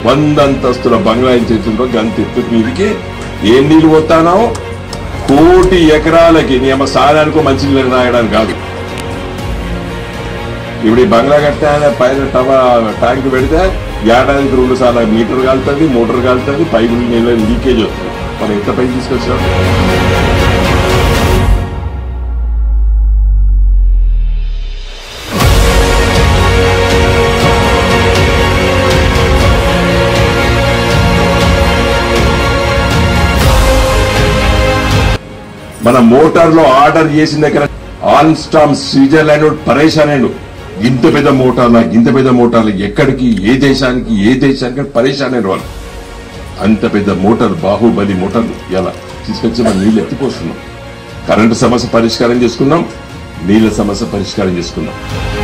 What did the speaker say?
వంద అంతస్తుల బంగ్లా ఏం చేస్తుంటో గంత ఎత్తు మీదికి ఏం నీళ్ళు పోతానో కోటి ఎకరాలకి నీ అమ్మ సారానికో మంచి నీళ్ళు తాగడానికి కాదు ఇప్పుడు ఈ బంగ్లా కట్టే ఆయన పైన టవా ట్యాంక్ పెడితే ఏడాదికి రెండు సార్లు మీటర్ కాలుతుంది మోటార్ కాలుతుంది పైపులు నీళ్ళు లీకేజ్ వస్తుంది మనం ఎంత పైకి తీసుకొచ్చాం మన మోటార్లో ఆర్డర్ చేసిన దగ్గర ఆల్స్టామ్ స్విట్జర్లాండ్ పరేషాన్ అయ్యాడు ఇంత పెద్ద మోటార్ల ఇంత పెద్ద మోటార్లు ఎక్కడికి ఏ దేశానికి ఏ దేశానికి పరేషాన్ అయిన వాళ్ళు అంత పెద్ద మోటార్ బాహుబలి మోటార్లు ఎలా తీసుకొచ్చి మనం నీళ్ళు ఎత్తిపోస్తున్నాం కరెంటు సమస్య పరిష్కారం చేసుకున్నాం నీళ్ళ సమస్య పరిష్కారం చేసుకున్నాం